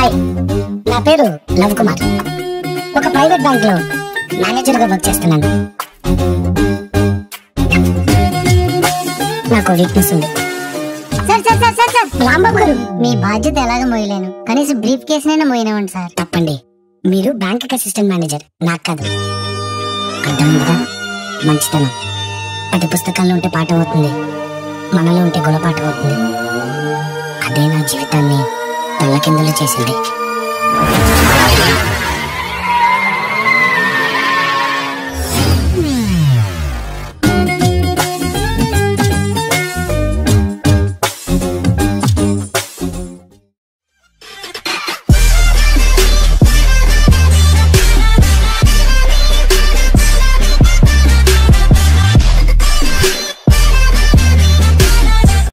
hi నా పేరు లవ్ కుమార్ ఒక ప్రైవేట్ బ్యాంక్ లో మేనేజర్ గా వర్క్ చేస్తున్నాను నాకు వీక్నెస్ ఉంది sir sir sir sir sir Rambabu garu మీ బాధ్యత ఎలాగ మోయలేను కనీసం బ్రీఫ్ కేసునైనా మోయినవ్వండి సార్ తప్పండి మీరు బ్యాంక్ అసిస్టెంట్ మేనేజర్ నాకు కాదు అర్థమైందిగా మంచితనం పది పుస్తకాల్లో ఉంటే పాట అవుతుంది మనలో ఉంటే గుణపాట అవుతుంది అదే నా జీవితాన్ని తల్లకిందులు చేసింది